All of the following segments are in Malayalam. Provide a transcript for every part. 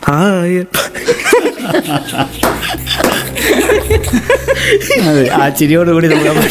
ഹായ് അതെ, ആ ചിരിയോടുകൂടി നമ്മൾ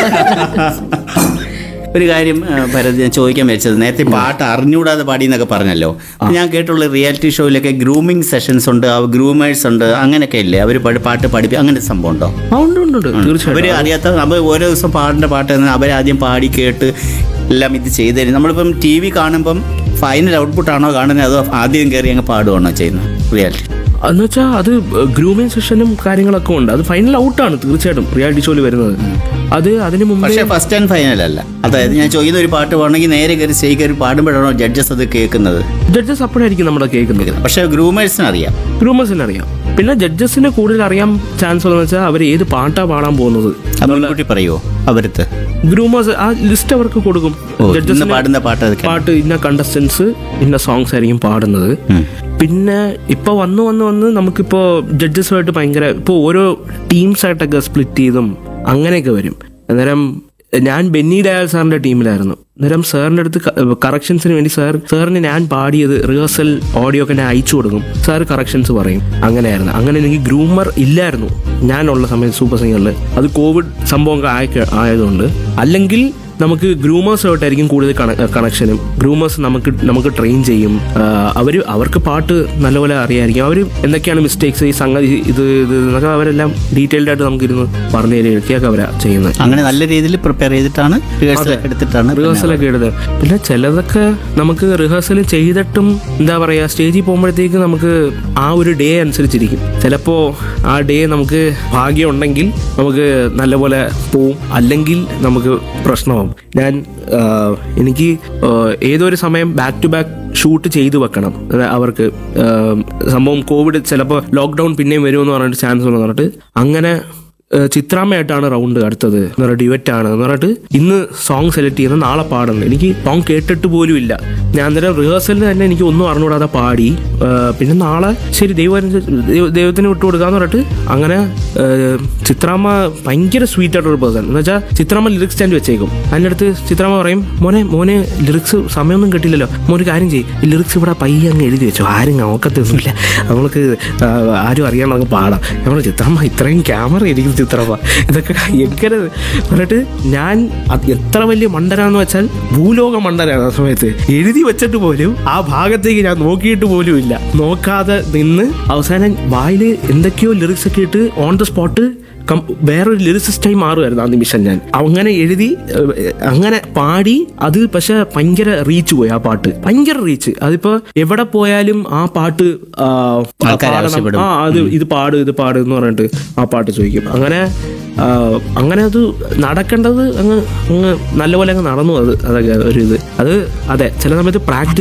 ഒരു കാര്യം ആ, ഭരത് ഞാൻ ചോദിക്കാൻ വെച്ചത് നേരത്തെ പാട്ട് അറിഞ്ഞുകൂടാതെ പാടി എന്നൊക്കെ പറഞ്ഞല്ലോ ഞാൻ കേട്ടുള്ള റിയാലിറ്റി ഷോയിലൊക്കെ ഗ്രൂമിങ് സെഷൻസ് ഉണ്ട് ഗ്രൂമേഴ്സ് ഉണ്ട് അങ്ങനെയൊക്കെ ഇല്ലേ അവർ പാട്ട് പഠിപ്പി അങ്ങനെ ഒരു സംഭവം ഉണ്ടോ ആ ഉണ്ട് ഉണ്ട് ഉണ്ട് അവർ തീർച്ചയായിട്ടും അറിയാത്ത നമ്മൾ ഓരോ ദിവസം പാടേണ്ട പാട്ട് അവരാദ്യം പാടി കേട്ട് എല്ലാം ഇത് ചെയ്തു തരും നമ്മളിപ്പം ടി വി കാണുമ്പം ഫൈനൽ ഔട്ട്പുട്ട് ആണോ കാണുന്നത് അതോ ആദ്യം കയറി അങ്ങ് പാടുവാണോ ചെയ്യുന്നത് റിയാലിറ്റി എന്ന് വെച്ചാൽ അത് ഗ്രൂമിങ് സെഷനും കാര്യങ്ങളൊക്കെ ഉണ്ട് അത് ഫൈനൽ ഔട്ടാണ് തീർച്ചയായിട്ടും റിയാലിറ്റി ഷോയിൽ വരുന്നത് അത് അതിന് മുമ്പ് പക്ഷേ ഫസ്റ്റ് ആൻഡ് ഫൈനൽ അല്ല അതായത് ഞാൻ ചോദിക്കുന്ന ഒരു പാട്ട് പാടണമെങ്കിൽ നേരെ കയറി സ്റ്റേജ് കയറി പാടുമ്പോഴാണോ ജഡ്ജസ് അത് കേൾക്കുന്നത് ജഡ്ജസ് അപ്പോഴായിരിക്കും നമ്മുടെ കേൾക്കുന്നത് പക്ഷേ ഗ്രൂമേഴ്സിന് അറിയാം ഗ്രൂമേഴ്സിന് അറിയാം പിന്നെ ജഡ്ജസിന് കൂടുതൽ അറിയാൻ ചാൻസ് ഉള്ളതെന്ന് വെച്ചാൽ അവർ ഏത് പാട്ടാ പാടാൻ പോകുന്നത് അത് മുൻകൂട്ടി പറയുമോ അവരത്ത് ഗ്രൂമേഴ്സ് ആ ലിസ്റ്റ് അവർക്ക് കൊടുക്കും ഓ, ഇന്ന് ജഡ്ജസിന് പാടുന്ന പാട്ട് അത് പാട്ട് ഇന്ന കണ്ടസ്റ്റൻസ് ഇന്ന സോങ്സ് ആയിരിക്കും പാടുന്നത് ഉം. പിന്നെ ഇപ്പൊ വന്ന് വന്ന് വന്ന് നമുക്കിപ്പോ ജഡ്ജസുമായിട്ട് ഭയങ്കര ഇപ്പോൾ ഓരോ ടീംസ് ആയിട്ടൊക്കെ സ്പ്ലിറ്റ് ചെയ്തും അങ്ങനെയൊക്കെ വരും അന്നേരം ഞാൻ ബെന്നി ഡയാൽ സാറിന്റെ ടീമിലായിരുന്നു അന്നേരം സാറിന്റെ അടുത്ത് കറക്ഷൻസിന് വേണ്ടി സാർ സാറിന് ഞാൻ പാടിയത് റിഹേഴ്സൽ ഓഡിയോ ഒക്കെ ഞാൻ അയച്ചു കൊടുക്കും സാർ കറക്ഷൻസ് പറയും അങ്ങനെയായിരുന്നു അങ്ങനെ എനിക്ക് ഗ്രൂമർ ഇല്ലായിരുന്നു ഞാനുള്ള സമയത്ത് സൂപ്പർ സിംഗറിൽ അത് കോവിഡ് സംഭവം ഒക്കെ ആയ ആയതുകൊണ്ട് അല്ലെങ്കിൽ നമുക്ക് ഗ്രൂമേഴ്സുമായിട്ടായിരിക്കും കൂടുതൽ കണക്ഷനും ഗ്രൂമേഴ്സ് നമുക്ക് നമുക്ക് ട്രെയിൻ ചെയ്യും അവർ അവർക്ക് പാട്ട് നല്ലപോലെ അറിയായിരിക്കും അവർ എന്തൊക്കെയാണ് മിസ്റ്റേക്സ് ഈ സംഗതി ഇത് ഇത് എന്നൊക്കെ അവരെല്ലാം ഡീറ്റെയിൽഡ് ആയിട്ട് നമുക്ക് ഇരുന്ന് പറഞ്ഞു തരികയൊക്കെ അവരാ ചെയ്യുന്നത് അങ്ങനെ നല്ല രീതിയിൽ പ്രിപ്പയർ ചെയ്തിട്ടാണ് റിഹേഴ്സൽ എടുത്തിട്ടാണ് റിഹേഴ്സലൊക്കെ എടുത്ത് പിന്നെ ചിലതൊക്കെ നമുക്ക് റിഹേഴ്സൽ ചെയ്തിട്ടും എന്താ പറയാ സ്റ്റേജിൽ പോകുമ്പോഴത്തേക്ക് നമുക്ക് ആ ഒരു ഡേ അനുസരിച്ചിരിക്കും ചിലപ്പോ ആ ഡേ നമുക്ക് ഭാഗ്യം ഉണ്ടെങ്കിൽ നമുക്ക് നല്ലപോലെ പോവും അല്ലെങ്കിൽ നമുക്ക് പ്രശ്നമാവും ഞാൻ ആ, എനിക്ക് ആ, ഏതോ ഒരു സമയം ബാക്ക് ടു ബാക്ക് ഷൂട്ട് ചെയ്തു വെക്കണം അത് അവർക്ക് ആ, സംഭവം കോവിഡ് ചിലപ്പോൾ ലോക്ക്ഡൗൺ പിന്നെയും വരുമെന്ന് പറഞ്ഞിട്ട് ചാൻസ് ഉണ്ടെന്ന് പറഞ്ഞിട്ട് അങ്ങനെ ഏഹ് ചിത്രാമ്മയായിട്ടാണ് റൗണ്ട് അടുത്തത് എന്ന് പറഞ്ഞാൽ ഡ്യുവറ്റ് ആണ് എന്ന് പറഞ്ഞിട്ട് ഇന്ന് സോങ് സെലക്ട് ചെയ്യുന്നത് നാളെ പാടുന്നത് എനിക്ക് സോങ് കേട്ടിട്ട് പോലും ഇല്ല ഞാൻ അന്നേരം റിഹേഴ്സലിന് തന്നെ എനിക്ക് ഒന്നും അറിഞ്ഞുകൂടാതെ പാടി ഏഹ് പിന്നെ നാളെ ശരി ദൈവം അനുസരിച്ച് ദൈവ- ദൈവത്തിന് വിട്ടു കൊടുക്കാന്ന് പറഞ്ഞിട്ട് അങ്ങനെ ഏഹ് ചിത്രാമ്മ ഭയങ്കര സ്വീറ്റ് ആയിട്ടൊരു പേഴ്സൺ എന്ന് വെച്ചാൽ ചിത്രാമ്മ ലിറിക്സ് സ്റ്റാൻഡ് വെച്ചേക്കും അതിൻ്റെ അടുത്ത് ചിത്രാമ്മ പറയും മോനെ മോനെ ലിറിക്സ് സമയമൊന്നും കിട്ടില്ലല്ലോ മോന് കാര്യം ചെയ്യും ഈ ലിറിക്സ് ഇവിടെ പയ്യെ അങ്ങ് എഴുതി വെച്ചു ആരും നോക്കത്തൊന്നുമില്ല നമ്മൾക്ക് ആ, ആരും അറിയാൻ നമുക്ക് പാടാം നമ്മൾ ചിത്രമ്മ ഇത്രയും ക്യാമറ ഇരിക്കും ചിത്രമ്മ ഇതൊക്കെ എങ്ങനെ എന്നിട്ട് ഞാൻ അത് എത്ര വലിയ മണ്ടനാന്ന് വെച്ചാൽ ഭൂലോക മണ്ടനാണ് ആ സമയത്ത് എഴുതി വെച്ചിട്ട് പോലും ആ ഭാഗത്തേക്ക് ഞാൻ നോക്കിയിട്ട് പോലും ഇല്ല നോക്കാതെ നിന്ന് അവസാനം വായിൽ എന്തൊക്കെയോ ലിറിക്സ് ഒക്കെ ഇട്ട് ഓൺ ദ സ്പോട്ട് കം- വേറൊരു ലിറിസിസ്റ്റായി മാറുമായിരുന്നു ആ നിമിഷം ഞാൻ അങ്ങനെ എഴുതി ഏഹ്, അങ്ങനെ പാടി അത് പക്ഷെ ഭയങ്കര റീച്ച് പോയി ആ പാട്ട് ഭയങ്കര റീച്ച് അതിപ്പോ എവിടെ പോയാലും ആ പാട്ട് ആ, ആൾക്കാര് പാടണം. ആവശ്യപ്പെടും. ആ അത് ഇത് പാട് ഇത് പാട് എന്ന് പറഞ്ഞിട്ട് ആ പാട്ട് ചോദിക്കും അങ്ങനെ ആ, അങ്ങനെ അത് നടക്കേണ്ടത് അങ്ങ് അങ്ങ് നല്ലപോലെ അങ്ങ് നടന്നു അത് അതൊക്കെ ഒരു ഇത് അത് അതെ ചില സമയത്ത് പ്രാക്ടീസ്